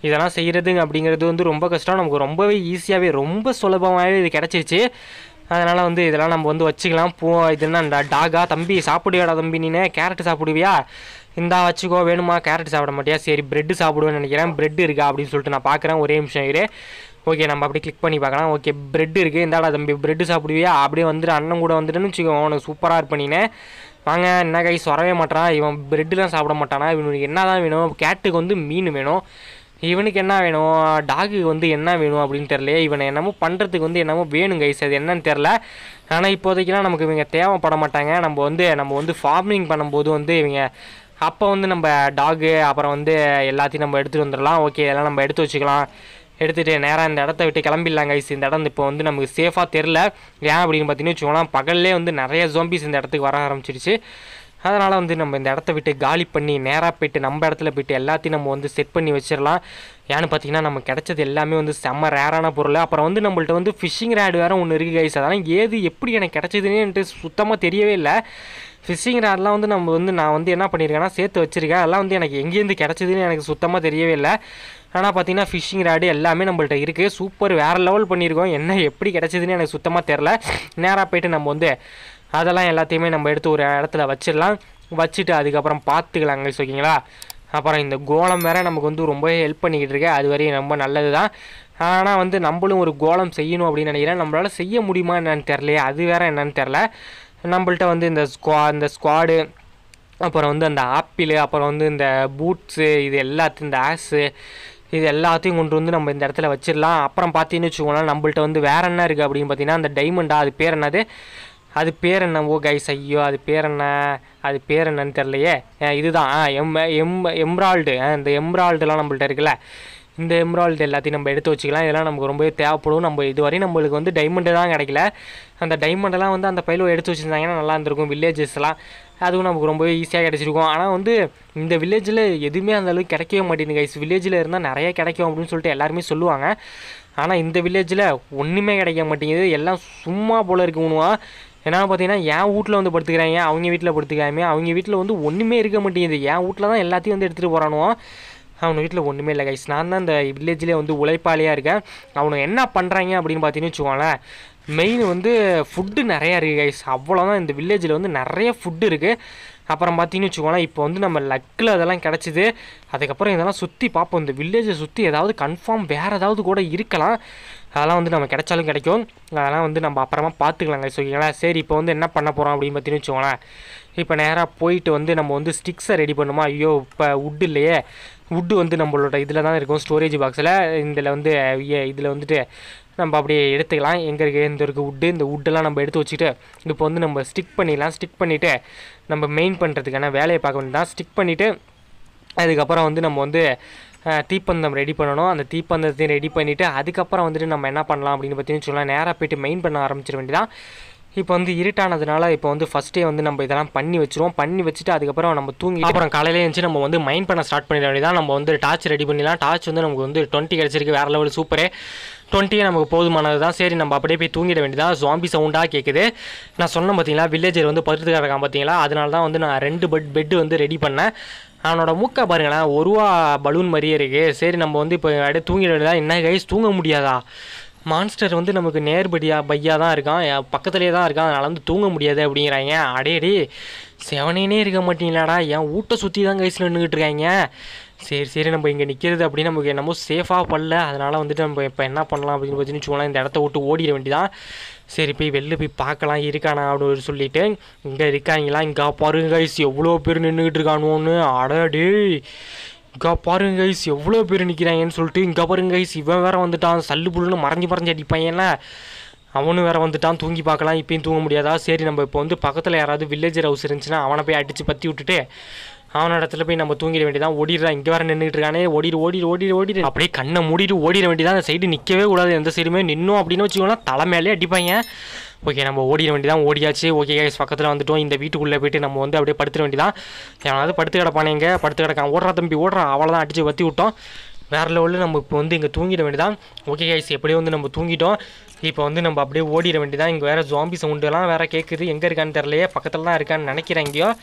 இதெல்லாம் செய்கிறது அப்படிங்கிறது வந்து ரொம்ப கஷ்டம் நமக்கு ரொம்பவே ஈஸியாகவே ரொம்ப சுலபமாகவே இது கிடச்சிருச்சு அதனால் வந்து இதெல்லாம் நம்ம வந்து வச்சுக்கலாம் பூ இது என்ன டாகா தம்பி சாப்பிடுவியாடா தம்பி நீனே கேரட் சாப்பிடுவியா இந்தா வச்சுக்கோ வேணுமா கேரட் சாப்பிட மாட்டியா சரி பிரெட்டு சாப்பிடுவேன்னு நினைக்கிறேன் பிரெட் இருக்கா அப்படின்னு சொல்லிட்டு நான் பார்க்குறேன் ஒரே நிமிஷம் இரு ஓகே நம்ம அப்படியே கிளிக் பண்ணி பார்க்கலாம் ஓகே பிரெட் இருக்குது இந்தாடா தம்பி பிரெட்டு சாப்பிடுவியா அப்படியே வந்துட்டு அண்ணன் கூட வந்துட்டுன்னு வச்சுக்கோ உனக்கு சூப்பராக இருப்பீனே வாங்க என்ன கை சொரவே மாட்டான் இவன் பிரெட்டுலாம் சாப்பிட மாட்டானா இவனுக்கு என்ன தான் வேணும் கேட்டுக்கு வந்து மீன் வேணும் இவனுக்கு என்ன வேணும் டாகுக்கு வந்து என்ன வேணும் அப்படின்னு தெரில இவனை என்னமோ பண்ணுறதுக்கு வந்து என்னமோ வேணும் கைஸ் அது என்னன்னு தெரில ஆனால் இப்போதைக்கெல்லாம் நமக்கு இவங்க தேவைப்பட மாட்டாங்க நம்ம வந்து நம்ம வந்து ஃபார்மிங் பண்ணும்போது வந்து இவங்க அப்போ வந்து நம்ம டாகு அப்புறம் வந்து எல்லாத்தையும் நம்ம எடுத்துகிட்டு வந்துடலாம் ஓகே இதெல்லாம் நம்ம எடுத்து வச்சுக்கலாம் எடுத்துகிட்டு நேராக இந்த இடத்த விட்டு கிளம்பிடலாம் கைஸ் இந்த இடம் இப்போ வந்து நமக்கு சேஃபாக தெரில ஏன் அப்படின்னு பார்த்தீங்கன்னு வச்சுக்கோங்களேன் பகல்லே வந்து நிறைய ஜோம்பிஸ் இந்த இடத்துக்கு வர ஆரம்பிச்சிருச்சு அதனால் வந்து நம்ம இந்த இடத்த விட்டு காலி பண்ணி நேராக போயிட்டு நம்ம இடத்துல போயிட்டு எல்லாத்தையும் நம்ம வந்து செட் பண்ணி வச்சிடலாம் ஏன்னு பார்த்தீங்கன்னா நம்ம கிடைச்சது எல்லாமே வந்து செம்ம ரேரான பொருள் அப்புறம் வந்து நம்மள்ட்ட வந்து ஃபிஷிங் ரேடு வேறு ஒன்று இருக்குது கைஸ் அதெல்லாம் ஏது எப்படி எனக்கு கிடைச்சதுன்னு சுத்தமாக தெரியவே இல்லை ஃபிஷிங் ரேட்லாம் வந்து நம்ம வந்து நான் வந்து என்ன பண்ணியிருக்கேன்னா சேர்த்து வச்சுருக்கேன் அதெல்லாம் வந்து எனக்கு எங்கேருந்து கிடச்சதுன்னு எனக்கு சுத்தமாக தெரியவே இல்லை ஆனால் பார்த்தீங்கன்னா ஃபிஷிங் ராடு எல்லாமே நம்மள்ட்ட இருக்குது சூப்பர் வேறு லெவல் பண்ணியிருக்கோம் என்ன எப்படி கிடச்சதுன்னு எனக்கு சுத்தமாக தெரில நேராக போயிட்டு நம்ம வந்து அதெல்லாம் எல்லாத்தையுமே நம்ம எடுத்து ஒரு இடத்துல வச்சிடலாம் வச்சுட்டு அதுக்கப்புறம் பார்த்துக்கலாம் guys, ஓகேங்களா அப்புறம் இந்த கோலம் வேற நமக்கு வந்து ரொம்பவே ஹெல்ப் பண்ணிக்கிட்டு இருக்கு அது வரையும் ரொம்ப நல்லது தான் ஆனால் வந்து நம்மளும் ஒரு கோலம் செய்யணும் அப்படின்னு நினைக்கிறேன் நம்மளால் செய்ய முடியுமா என்னன்னு தெரிலையே அது வேற என்னன்னு தெரில நம்மள்ட்ட வந்து இந்த ஸ்குவா இந்த ஸ்குவாடு அப்புறம் வந்து அந்த ஆப்பிள் அப்புறம் வந்து இந்த பூட்ஸு இது எல்லாத்தையும் இந்த ஆஸு இது எல்லாத்தையும் கொண்டு வந்து நம்ம இந்த இடத்துல வச்சிடலாம் அப்புறம் பார்த்தீங்கன்னு வச்சுக்கோங்களேன் நம்மள்ட்ட வந்து வேற என்ன இருக்குது அப்படின்னு பார்த்தீங்கன்னா அந்த டைமண்டா அது பேர் என்னது அது பேர் என்ன ஓ கைஸ் ஐயோ அது பேர் என்ன அது பேர் என்னன்னு தெரிலையே அஹ் இதுதான் ஆ, எம் எம் எம்ரால்டு இந்த எம்ரால்டுலாம் நம்மள்ட்ட இருக்குல்ல இந்த எம்ரால்டு எல்லாத்தையும் நம்ம எடுத்து வச்சுக்கலாம் இதெல்லாம் நமக்கு ரொம்பவே தேவைப்படும் நம்ம இதுவரையும் நம்மளுக்கு வந்து டைமண்டு தான் கிடைக்கல அந்த டைமண்டெல்லாம் வந்து அந்த பையில எடுத்து வச்சுருந்தாங்கன்னா நல்லா இருந்திருக்கும் வில்லேஜஸ்லாம் அதுவும் நமக்கு ரொம்பவே ஈஸியாக கிடச்சிருக்கும் ஆனால் வந்து இந்த வில்லேஜில் எதுவுமே அந்த அளவுக்கு கிடைக்கவே மாட்டேங்குது கைஸ் வில்லேஜில் இருந்தால் நிறைய கிடைக்கும் அப்படின்னு சொல்லிட்டு எல்லாருமே சொல்லுவாங்க ஆனால் இந்த வில்லேஜில் ஒன்றுமே கிடைக்க மாட்டேங்குது எல்லாம் சும்மா போல இருக்கு உணுவா ஏன்னா பார்த்தீங்கன்னா என் வீட்டில் வந்து படுத்துக்கிறாங்க அவங்க வீட்டில் படுத்துக்காம அவங்க வீட்டில் வந்து ஒன்றுமே இருக்க மாட்டேங்குது என் வீட்டில் தான் எல்லாத்தையும் வந்து எடுத்துகிட்டு போகிறானுவான் அவன் வீட்டில் ஒன்றுமே இல்லை கைஸ் நான் தான் இந்த வில்லேஜ்லேயே வந்து உழைப்பாளியாக இருக்கேன் அவனுங்க என்ன பண்ணுறாங்க அப்படின்னு பார்த்தீங்கன்னு வச்சுக்கோங்களேன் மெயின் வந்து ஃபுட்டு நிறையா இருக்குது கைஸ் அவ்வளோதான் இந்த வில்லேஜில் வந்து நிறைய ஃபுட்டு இருக்குது அப்புறம் பார்த்தீங்கன்னு வச்சுக்கோங்களேன் இப்போ வந்து நம்ம லக்கில் அதெல்லாம் கிடச்சிது அதுக்கப்புறம் இதெல்லாம் சுற்றி பார்ப்போம் இந்த வில்லேஜை சுற்றி ஏதாவது கன்ஃபார்ம் வேறு ஏதாவது கூட இருக்கலாம் அதெல்லாம் வந்து நம்ம கிடைச்சாலும் கிடைக்கும் அதெல்லாம் வந்து நம்ம அப்புறமா பார்த்துக்கலாம் கைஸ் ஓகேங்களா சரி இப்போ வந்து என்ன பண்ண போகிறோம் அப்படின்னு பார்த்தீங்கன்னு வச்சுக்கோங்களேன் இப்போ நேராக போயிட்டு வந்து நம்ம வந்து ஸ்டிக்ஸை ரெடி பண்ணுமா ஐயோ இப்போ வுட் இல்லையே வுட்டு வந்து நம்மளோட இதில் தான் இருக்கும் ஸ்டோரேஜ் பாக்ஸில் இதில் வந்து இதில் வந்துட்டு நம்ம அப்படியே எடுத்துக்கலாம் எங்கே இருக்குது இந்த இருக்குது வுட்டு இந்த வுட்டெல்லாம் நம்ம எடுத்து வச்சுட்டு இப்போ வந்து நம்ம ஸ்டிக் பண்ணிடலாம் ஸ்டிக் பண்ணிவிட்டு நம்ம மெயின் பண்ணுறதுக்கான வேலையை பார்க்க வேண்டியதான் ஸ்டிக் பண்ணிவிட்டு அதுக்கப்புறம் வந்து நம்ம வந்து அஹ், தீப்பந்தம் ரெடி பண்ணணும் அந்த தீப்பந்தத்தையும் ரெடி பண்ணிவிட்டு அதுக்கப்புறம் வந்துட்டு நம்ம என்ன பண்ணலாம் அப்படின்னு பார்த்தீங்கன்னு சொல்லலாம் நேராக போயிட்டு மெயின் பண்ண ஆரம்பிச்சிட வேண்டியதான் இப்போ வந்து இருட்டானதுனால இப்போ வந்து ஃபஸ்ட்டே வந்து நம்ம இதெல்லாம் பண்ணி வச்சிருவோம் பண்ணி வச்சுட்டு அதுக்கப்புறம் நம்ம தூங்கி அப்புறம் காலையில எழுந்துச்சு நம்ம வந்து மைண்ட் பண்ண ஸ்டார்ட் பண்ணிட வேண்டியதான் நம்ம வந்து டார்ச் ரெடி பண்ணிடலாம் டார்ச் வந்து நமக்கு வந்து டுவெண்ட்டி கிடச்சிருக்கு வேறு லெவல் சூப்பரே டுவெண்ட்டியே நமக்கு போதுமானது தான் சரி நம்ம அப்படியே போய் தூங்கிட வேண்டியதான் ஜாம்பி சவுண்டாக கேட்குது நான் சொன்னேன் பார்த்தீங்களா வில்லேஜர் வந்து படுத்து கிடக்கான் பார்த்தீங்களா அதனால தான் வந்து நான் ரெண்டு பெட் பெட்டு வந்து ரெடி பண்ணேன் அவனோட மூக்கை பாருங்களேன் ஒரு ரூபா பலூன் மாதிரியே இருக்குது சரி நம்ம வந்து இப்போ அப்படியே தூங்கிட வேண்டியதா என்ன கைஸ் தூங்க முடியாதா மான்ஸ்டர் வந்து நமக்கு நேர்படியா பையா தான் இருக்கான் என் பக்கத்துலேயே தான் இருக்கான் அதனால் வந்து தூங்க முடியாது அப்படிங்கிறாங்க அடேடி செவனேனே இருக்க மாட்டீங்களாடா என் வீட்டை சுற்றி தான் கைஸில் நின்றுக்கிட்டு இருக்காங்க சரி சரி நம்ம இங்கே நிற்கிறது அப்படி நமக்கு என்னமோ சேஃபாக படல அதனால் வந்துட்டு நம்ம இப்போ என்ன பண்ணலாம் அப்படின்னு பார்த்தீங்கன்னு வச்சுக்கோங்களேன் இந்த இடத்த விட்டு ஓடிட வேண்டியதான் சரி போய் வெளில போய் பார்க்கலாம் இருக்கானா அப்படின்னு சொல்லிட்டு இங்கே இருக்காங்களா இங்கே பாருங்க கைஸ் எவ்வளோ பேர் நின்றுக்கிட்டு இருக்கானுன்னு அடடே இங்கே பாருங்க கைஸ் எவ்வளோ பேர் நிற்கிறாங்கன்னு சொல்லிட்டு இங்கே பாருங்க கைஸ் இவன் வேற வந்துட்டான் சல்லு புல்லுன்னு மறைஞ்சு மறைஞ்சு அடிப்பாங்கல்ல அவனும் வேற வந்துட்டான் தூங்கி பார்க்கலாம் இப்பயும் தூங்க முடியாதா சரி நம்ம இப்போ வந்து பக்கத்தில் யாராவது வில்லேஜர் ஹவுஸ் இருந்துச்சுன்னா அவனை போய் அடித்து பற்றி விட்டுட்டு அவன இடத்துல போய் நம்ம தூங்கிட வேண்டியதான் ஓடிடுறான் இங்கே வேற நின்றுட்டு இருக்கானே ஓடிடு ஓடிடு ஓடிடு ஓடிடு அப்படியே கண்ணை மூடிட்டு ஓடிட வேண்டியதான் அந்த சைடு நிற்கவே கூடாது எந்த சைடுமே நின்னோம் அப்படின்னு வச்சுக்கோங்களா தலை மேலே அடிப்பாங்க ஓகே நம்ம ஓடிட வேண்டியதான் ஓடியாச்சு ஓகே கைஸ் பக்கத்தில் வந்துட்டோம் இந்த வீட்டுக்குள்ளே போயிட்டு நம்ம வந்து அப்படியே படுத்துட வேண்டியதான் எவனாவது படுத்து கிடப்பானே இங்கே படுத்து கிடக்கான் ஓடுறா தம்பி ஓடுறான் அவ்வளோதான் அடித்து வத்தி விட்டோம் வேறு லெவலில் நம்ம இப்போ வந்து இங்கே தூங்கிட வேண்டியதான் ஓகே கைஸ் எப்படியோ வந்து நம்ம தூங்கிட்டோம் இப்போ வந்து நம்ம அப்படியே ஓடிட வேண்டியதான் இங்கே வேறு ஜாம்பி சவுண்டுலாம் வேறு கேட்குது எங்கே இருக்கான்னு தெரியலையே பக்கத்தில் தான் இருக்கான்னு நினைக்கிறேன் எங்கேயோ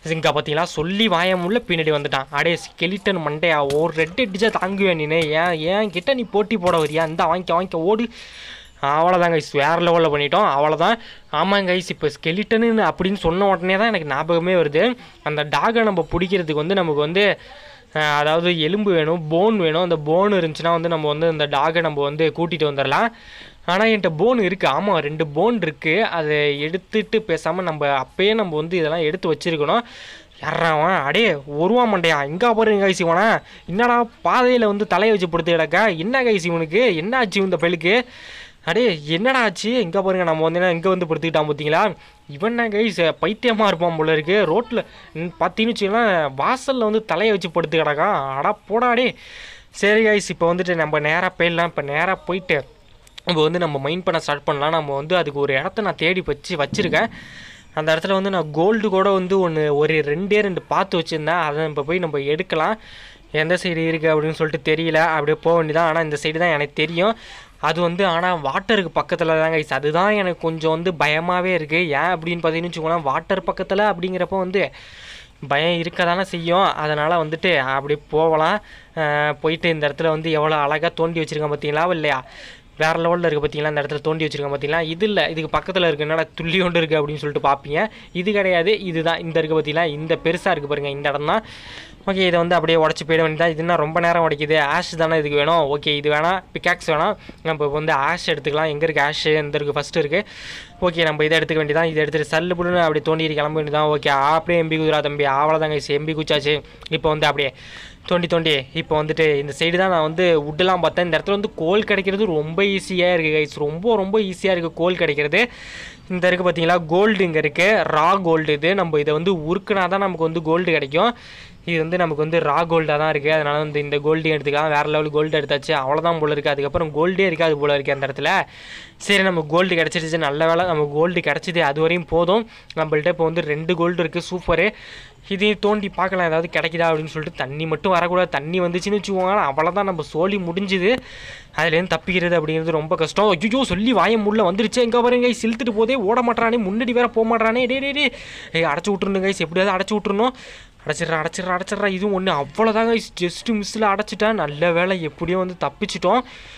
இங்கே பார்த்தீங்களா சொல்லி வாய முள்ள பின்னாடி வந்துட்டான் அடே ஸ்கெலிட்டன் மண்டையா ஒரு ரெட் அடிச்சா தாங்குவேன் நீ ஏன் ஏன் கிட்ட நீ போட்டி போட வரியா இந்த வாங்கிக்க வாங்கிக்க ஓடு அவ்வளோதான் கைஸ் வேறு லெவலில் பண்ணிட்டோம் அவ்வளோதான் ஆமாங்க கைஸ் இப்போ ஸ்கெலிட்டனு அப்படின்னு சொன்ன உடனே தான் எனக்கு ஞாபகமே வருது அந்த டாகை நம்ம பிடிக்கிறதுக்கு வந்து நமக்கு வந்து அஹ், அதாவது எலும்பு வேணும் போன் வேணும் அந்த போன் இருந்துச்சுன்னா வந்து நம்ம வந்து அந்த டாகை நம்ம வந்து கூட்டிகிட்டு வந்துடலாம் ஆனால் என்கிட்ட போன் இருக்குது ஆமாம் ரெண்டு போன் இருக்குது அதை எடுத்துட்டு பேசாமல் நம்ம அப்பயே நம்ம வந்து இதெல்லாம் எடுத்து வச்சிருக்கணும் யாராவன் அடே ஒருவா மண்டையா எங்கே பாருங்க கைசி இவனா என்னடா பாதையில் வந்து தலையை வச்சு படுத்து கிடக்கா என்ன கைசி இவனுக்கு என்ன ஆச்சு இந்த பெலுக்கு அடே என்னடா ஆச்சு எங்கே பாருங்க நம்ம வந்து இங்கே வந்து படுத்துக்கிட்டான் பார்த்தீங்களா இவன் என்ன கைஸ் பைத்தியமாக இருப்பான் போல இருக்கு ரோட்டில் பார்த்தீங்கன்னு வச்சுக்கலாம் வாசலில் வந்து தலையை வச்சு படுத்து கிடக்கான் அடா போடாடே சரி கைஸ் இப்போ வந்துட்டு நம்ம நேராக போயிடலாம் இப்போ நேராக போயிட்டு இப்போ வந்து நம்ம மைண்ட் பண்ண ஸ்டார்ட் பண்ணலாம் நம்ம வந்து அதுக்கு ஒரு இடத்த நான் தேடி வச்சு வச்சுருக்கேன் அந்த இடத்துல வந்து நான் கோல்டு கூட வந்து ஒன்று ஒரு ரெண்டே ரெண்டு பார்த்து வச்சுருந்தேன் அதை இப்போ போய் நம்ம எடுக்கலாம் எந்த சைடு இருக்குது அப்படின்னு சொல்லிட்டு தெரியல அப்படியே போக வேண்டியதான் ஆனால் இந்த சைடு தான் எனக்கு தெரியும் அது வந்து ஆனால் வாட்டருக்கு பக்கத்தில் தான் கைஸ் அதுதான் எனக்கு கொஞ்சம் வந்து பயமாகவே இருக்குது ஏன் அப்படின்னு பார்த்தீங்கன்னு வச்சுக்கோங்களேன் வாட்டர் பக்கத்தில் அப்படிங்கிறப்ப வந்து பயம் இருக்க தானே செய்யும் அதனால் வந்துட்டு அப்படி போகலாம் அஹ் போயிட்டு இந்த இடத்துல வந்து எவ்வளோ அழகாக தோண்டி வச்சுருக்கேன் பார்த்தீங்களா இல்லையா வேறு லெவலில் இருக்குது பார்த்தீங்களா இந்த இடத்துல தோண்டி வச்சுருக்கேன் பார்த்தீங்களா இது இல்லை இதுக்கு பக்கத்தில் இருக்கு என்னடா துள்ளி ஒன்று இருக்குது அப்படின்னு சொல்லிட்டு பார்ப்பீங்க இது கிடையாது இதுதான் இந்த இருக்குது பார்த்தீங்களா இந்த பெருசாக இருக்குது பாருங்கள் இந்த இடம் தான் ஓகே இதை வந்து அப்படியே உடச்சி போயிட வேண்டியதா இது என்ன ரொம்ப நேரம் உடைக்குது ஆஷ் தானே இதுக்கு வேணும் ஓகே இது வேணாம் பிக்காக்ஸ் வேணாம் நம்ம இப்போ வந்து ஆஷ் எடுத்துக்கலாம் எங்கே இருக்குது ஆஷ் இந்த இருக்குது ஃபஸ்ட்டு இருக்குது ஓகே நம்ம இதை எடுத்துக்க வேண்டியதான் இதை எடுத்துகிட்டு சல்லு புடுன்னு அப்படியே தோண்டி கிளம்ப வேண்டியதான் ஓகே அப்படியே எம்பி குதிரா தம்பி அவ்வளோதாங்க எம்பி குச்சாச்சு இப்போ வந்து அப்படியே தோண்டி தோண்டி இப்போ வந்துட்டு இந்த சைடு தான் நான் வந்து உட்டெல்லாம் பார்த்தேன் இந்த இடத்துல வந்து கோல் கிடைக்கிறது ரொம்ப ஈஸியாக இருக்குது கைஸ் ரொம்ப ரொம்ப ஈஸியாக இருக்குது கோல் கிடைக்கிறது இந்த இருக்குது பார்த்தீங்களா கோல்டு இங்கே இருக்குது ரா கோல்டு இது நம்ம இதை வந்து உருக்குனா தான் நமக்கு வந்து கோல்டு கிடைக்கும் இது வந்து நமக்கு வந்து ரா கோல்டாக தான் இருக்குது அதனால் வந்து இந்த கோல்டு எடுத்துக்கலாம் வேறு லெவல் கோல்டு எடுத்தாச்சு அவ்வளோதான் போல இருக்குது அதுக்கப்புறம் கோல்டே இருக்காது போல இருக்குது அந்த இடத்துல சரி நம்ம கோல்டு கிடச்சிருச்சு நல்ல வேலை நம்ம கோல்டு கிடச்சிது அது வரையும் போதும் நம்மள்ட்ட இப்போ வந்து ரெண்டு கோல்டு இருக்குது சூப்பரு இதையும் தோண்டி பார்க்கலாம் ஏதாவது கிடைக்குதா அப்படின்னு சொல்லிட்டு தண்ணி மட்டும் வரக்கூடாது தண்ணி வந்துச்சுன்னு வச்சுக்கோங்க அவ்வளோதான் நம்ம சோலி முடிஞ்சுது அதுலேருந்து தப்பிக்கிறது அப்படிங்கிறது ரொம்ப கஷ்டம் ஐயோ சொல்லி வாயம் உள்ள வந்துருச்சு எங்கே பாருங்க guys, இழுத்துட்டு போதே ஓட மாட்டானே முன்னாடி வேற போக மாட்டானே டே டே டே ஏய் அடைச்சி விட்டுருணும் கைஸ் எப்படியாவது அடைச்சி விட்டுறணும் அடைச்சிட்றா அடைச்சிட்றா அடைச்சிட்றா இதுவும் ஒன்று அவ்வளோதான் கைஸ் ஜஸ்ட்டு மிஸ்ஸில் அடைச்சிட்டேன் நல்ல வேலை எப்படியோ வந்து தப்பிச்சிட்டோம்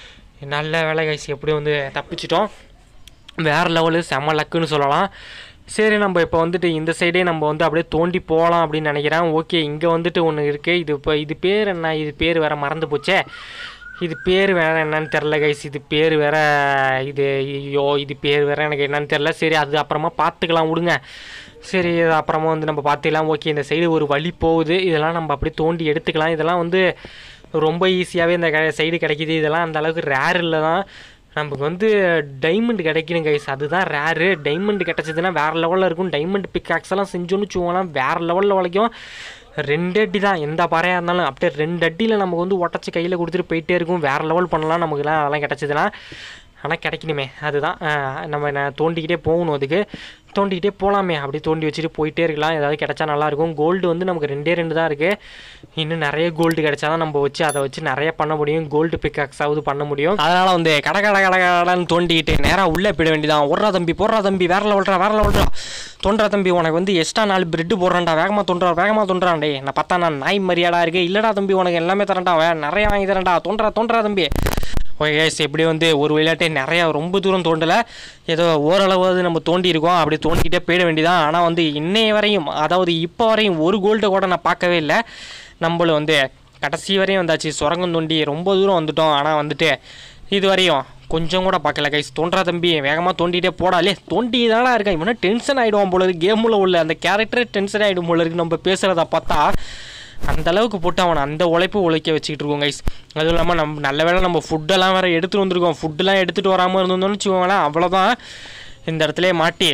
நல்ல வேலை கைஸ் எப்படியோ வந்து தப்பிச்சிட்டோம் வேறு லெவலு செம்ம லக்குன்னு சொல்லலாம் சரி நம்ம இப்போ வந்துட்டு இந்த சைடே நம்ம வந்து அப்படியே தோண்டி போகலாம் அப்படின்னு நினைக்கிறேன் ஓகே இங்கே வந்துட்டு ஒன்று இருக்குது இது இப்போ இது பேர் என்ன இது பேர் வேற மறந்து போச்சே இது பேர் வேற என்னன்னு தெரில கைஸ் இது பேர் வேற இது ஐயோ இது பேர் வேற எனக்கு என்னன்னு தெரில சரி அது அப்புறமா பார்த்துக்கலாம் விடுங்க சரி இது அப்புறமா வந்து நம்ம பார்த்துக்கலாம் ஓகே இந்த சைடு ஒரு வழி போகுது இதெல்லாம் நம்ம அப்படியே தோண்டி எடுத்துக்கலாம் இதெல்லாம் வந்து ரொம்ப ஈஸியாகவே இந்த சைடு கிடைக்கிது இதெல்லாம் அந்த அளவுக்கு ரேர் இல்லை தான் நமக்கு வந்து டைமண்ட் கிடைக்கணும் கைஸ் அதுதான் ரேரு டைமண்ட் கிடச்சதுன்னா வேறு லெவலில் இருக்கும் டைமண்ட் பிக்காக்ஸ் எல்லாம் செஞ்சோன்னு வச்சுக்கோங்களேன் வேறு லெவலில் உழைக்கும் ரெண்டு அடி தான் எந்த பாறையாக இருந்தாலும் அப்படியே ரெண்டு அடியில் நமக்கு வந்து உடச்சி கையில் கொடுத்துட்டு போயிட்டே இருக்கும் வேறு லெவல் பண்ணலாம் நமக்குலாம் அதெல்லாம் கிடச்சதுன்னா ஆனால் கிடைக்கணுமே அதுதான் அஹ், நம்ம நான் தோண்டிக்கிட்டே போகணும் அதுக்கு தோண்டிக்கிட்டே போகலாமே அப்படியே தோண்டி வச்சுட்டு போயிட்டே இருக்கலாம் ஏதாவது கிடைச்சா நல்லாயிருக்கும் கோல்டு வந்து நமக்கு ரெண்டே ரெண்டு தான் இருக்குது இன்னும் நிறைய கோல்டு கிடைச்சா தான் நம்ம வச்சு அதை வச்சு நிறைய பண்ண முடியும் கோல்டு பிக்காக்ஸாவது பண்ண முடியும் அதனால் வந்து கட கட கட கடன்னு தோண்டிக்கிட்டு நேராக உள்ளே போயிட வேண்டியதான் ஒர்றா தம்பி போடுறா தம்பி வேற லெவல்றா வேற லெவல்றா தோன்றா தம்பி உனக்கு வந்து எக்ஸ்ட்ரா நாலு பிரெட்டு போடுறான்டா வேகமாக தோன்றா வேகமாக தோன்றான் டேய் நான் பார்த்தா நான் நாய் மரியாடா இருக்கு இல்லடா தம்பி உனக்கு எல்லாமே தரேன்டா வே- நிறைய வாங்கி தரேன்டா தோன்றா தோன்றா தம்பி ஓகே கேஸ் எப்படி வந்து ஒரு விளையாட்டே நிறையா ரொம்ப தூரம் தோண்டலை ஏதோ ஓரளவாவது நம்ம தோண்டி இருக்கோம் அப்படி தோண்டிக்கிட்டே போயிட வேண்டியதான் ஆனால் வந்து இன்னைய வரையும் அதாவது இப்போ வரையும் ஒரு கோல்டை கூட நான் பார்க்கவே இல்லை நம்மளும் வந்து கடைசி வரையும் வந்தாச்சு சுரங்கம் தோண்டி ரொம்ப தூரம் வந்துட்டோம் ஆனால் வந்துட்டு இது வரையும் கொஞ்சம் கூட பார்க்கல கைஸ் தோன்றா தம்பி வேகமாக தோண்டிகிட்டே போடாலே தோண்டி தானே இருக்கேன் இவனா டென்ஷன் ஆகிடுவான் போல இருக்கு கேமில் உள்ள அந்த கேரக்டரே டென்ஷன் ஆகிடும் போல இருக்கு நம்ம பேசுகிறத பார்த்தா அந்த அளவுக்கு போட்டு அவனை அந்த உழைப்பு உழைக்க வச்சுக்கிட்டு இருக்கோம் கைஸ் அதுவும் இல்லாமல் நம்ம நல்ல வேளை நம்ம ஃபுட்டெல்லாம் வேறு எடுத்துகிட்டு வந்திருக்கோம் ஃபுட்டெல்லாம் எடுத்துகிட்டு வராமல் இருந்தோம்னு வச்சுக்கோங்களேன் அவ்வளோதான் இந்த இடத்துல மாட்டி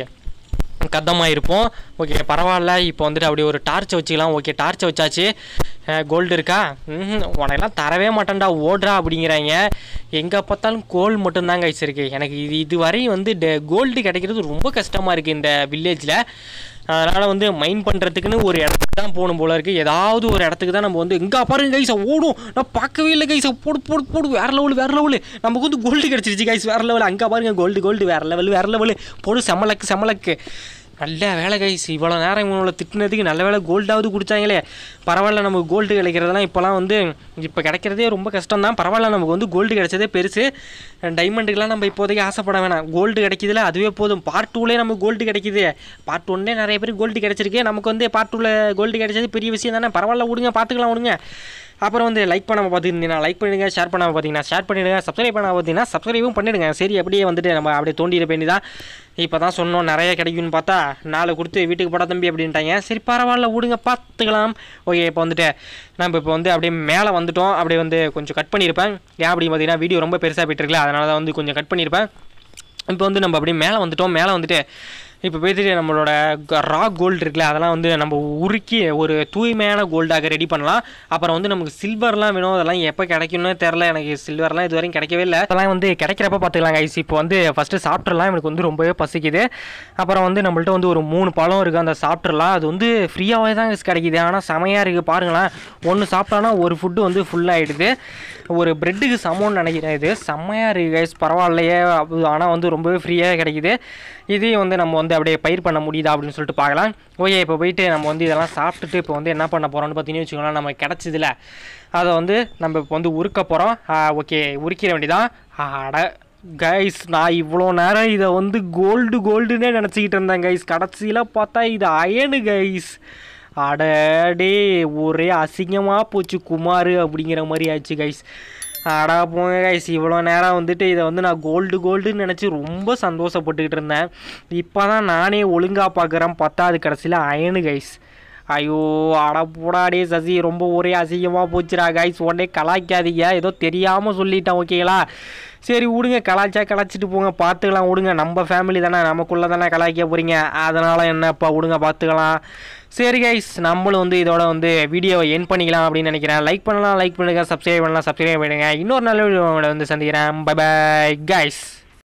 கத்தமாக இருப்போம் ஓகே பரவாயில்ல இப்போ வந்துட்டு அப்படி ஒரு டார்ச்சை வச்சுக்கலாம் ஓகே டார்ச்சை வச்சாச்சு கோல்டு இருக்கா ம் உனக்கெல்லாம் தரவே மாட்டேன்டா ஓடுறா அப்படிங்கிறாங்க எங்கே பார்த்தாலும் கோல் மட்டும்தான் கைஸ் இருக்குது எனக்கு இது இது வரையும் வந்து கோல்டு கிடைக்கிறது ரொம்ப கஷ்டமாக இருக்குது இந்த வில்லேஜில் அதனால் வந்து மைண்ட் பண்ணுறதுக்குன்னு ஒரு இடத்துக்கு தான் போகணும் போல இருக்குது ஏதாவது ஒரு இடத்துக்கு தான் நம்ம வந்து எங்கே பாருங்க கைஸை ஓடும் நான் பார்க்கவே இல்லை கைஸை போடு போடு போடு வேறு லெவல் வேறு லெவலு நமக்கு வந்து கோல்டு கிடச்சிருச்சு கைஸ் வேறு லெவல் அங்கே பாருங்க கோல்டு கோல்டு வேறு லெவல் வேறு லெவலு போடு செம்மலக்கு செம்மலக்கு நல்ல வேலை கைஸ் இவ்வளோ நேரம் இவங்கள திட்டினதுக்கு நல்ல வேலை கோல்டாவது குடிச்சாங்களே பரவாயில்ல நமக்கு கோல்டு கிடைக்கிறதெல்லாம் இப்போலாம் வந்து இப்போ கிடைக்கிறதே ரொம்ப கஷ்டம் தான் பரவாயில்ல நமக்கு வந்து கோல்டு கிடைச்சதே பெருசு டைமண்டுக்கெலாம் நம்ம இப்போதைக்கு ஆசைப்பட வேணாம் கோல்டு கிடைக்குதுல அதுவே போதும் பார்ட் டூலே நமக்கு கோல்டு கிடைக்குது பார்ட் ஒன்னே நிறைய பேர் கோல்டு கிடைச்சிருக்கு நமக்கு வந்து பார்ட் டூவில் கோல்டு கிடைச்சது பெரிய விஷயம் தானே பரவாயில்ல விடுங்க பார்த்துக்கலாம் விடுங்க அப்புறம் வந்து லைக் பண்ணாமல் பார்த்துருந்தீங்கன்னா லைக் பண்ணிடுங்க ஷேர் பண்ணாமல் பார்த்தீங்கன்னா ஷேர் பண்ணிடுங்க சப்ஸ்கிரைப் பண்ணாமல் பார்த்தீங்கன்னா சப்ஸ்கிரைபும் பண்ணிடுங்க சரி அப்படியே வந்துட்டு நம்ம அப்படியே தோண்டிட வேண்டியதான் இப்போ தான் சொன்னோம் நிறைய கிடைக்கும்னு பார்த்தா நாலு கொடுத்து வீட்டுக்கு போட தம்பி அப்படின்ட்டாங்க சரி பரவாயில்ல விடுங்க பார்த்துக்கலாம் ஓகே இப்போ வந்துட்டு நம்ம இப்போ வந்து அப்படியே மேலே வந்துட்டோம் அப்படியே வந்து கொஞ்சம் கட் பண்ணியிருப்பேன் ஏன் அப்படின்னு பார்த்தீங்கன்னா வீடியோ ரொம்ப பெருசாக போயிட்டு இருக்குல்ல அதனால தான் வந்து கொஞ்சம் கட் பண்ணியிருப்பேன் இப்போ வந்து நம்ம அப்படியே மேலே வந்துட்டோம் மேலே வந்துட்டு இப்போ போயிட்டு நம்மளோட ரா கோல்டு இருக்குல்ல அதெல்லாம் வந்து நம்ம உருக்கி ஒரு தூய்மையான கோல்டாக ரெடி பண்ணலாம் அப்புறம் வந்து நமக்கு சில்வர்லாம் வேணும் அதெல்லாம் எப்போ கிடைக்கும்னு தெரில எனக்கு சில்வர்லாம் இது வரைக்கும் கிடைக்கவே இல்லை அதெல்லாம் வந்து கிடைக்கிறப்ப பார்த்துக்கலாம் கைஸ் இப்போ வந்து ஃபஸ்ட்டு சாப்பிட்றலாம் எனக்கு வந்து ரொம்பவே பசிக்குது அப்புறம் வந்து நம்மள்ட்ட வந்து ஒரு மூணு பழம் இருக்குது அந்த சாப்பிட்றலாம் அது வந்து ஃப்ரீயாகவே தான் guys கிடைக்குது ஆனால் செமையாக இருக்குது பாருங்களேன் ஒன்று சாப்பிட்டானா ஒரு ஃபுட்டு வந்து ஃபுல்லாகிடுது ஒரு பிரெட்டுக்கு சமம்னு நினைக்கிறேன் இது செம்மையாக இருக்குது கைஸ் பரவாயில்லையே ஆனால் வந்து ரொம்பவே ஃப்ரீயாக கிடைக்குது இதையும் வந்து நம்ம வந்து அப்படியே பயிர் பண்ண முடியுதா அப்படின்னு சொல்லிட்டு பார்க்கலாம் ஓகே இப்போ போயிட்டு நம்ம வந்து இதெல்லாம் சாப்பிட்டுட்டு இப்போ வந்து என்ன பண்ண போகிறோம்னு பார்த்தீங்கன்னு வச்சுக்கோங்களேன் நம்ம கிடச்சிதுல அதை வந்து நம்ம இப்போ வந்து உருக்க போகிறோம் ஓகே உரிக்கிற வேண்டியதான் அட கைஸ் நான் இவ்வளோ நேரம் இதை வந்து கோல்டு கோல்டுன்னே நினச்சிக்கிட்டு இருந்தேன் கைஸ் கடைசியில் பார்த்தா இது அயனு கைஸ் அடடே ஒரே அசிங்கமாக போச்சு குமார் அப்படிங்கிற மாதிரி ஆச்சு கைஸ் அடா போங்க கைஸ் இவ்வளோ நேரம் வந்துட்டு இதை வந்து நான் கோல்டு கோல்டுன்னு நினச்சி ரொம்ப சந்தோஷப்பட்டுக்கிட்டு இருந்தேன் இப்போ தான் நானே ஒழுங்காக பார்க்குறேன் பத்தாவது கடைசியில் அயனு கைஸ் ஐயோ அட போடாடே சசி ரொம்ப ஒரே அசிங்கமாக போச்சுடா கைஸ் உடனே கலாய்க்காதீங்க ஏதோ தெரியாமல் சொல்லிட்டேன் ஓகேங்களா சரி விடுங்க கலாய்ச்சா கலாய்ச்சிட்டு போங்க பார்த்துக்கலாம் விடுங்க நம்ம ஃபேமிலி தானே நமக்குள்ளே தானே கலாய்க்க போகிறீங்க அதனால் என்னப்பா விடுங்க பார்த்துக்கலாம் சரி கைஸ் நம்மளும் வந்து இதோட வந்து வீடியோவை என் பண்ணிக்கலாம் அப்படின்னு நினைக்கிறேன் லைக் பண்ணலாம் லைக் பண்ணுங்கள் சப்ஸ்கிரைப் பண்ணலாம் சப்ஸ்கிரைப் பண்ணுங்கள் இன்னொரு நல்ல வீடியோ வந்து சந்திக்கிறேன் பை பை கைஸ்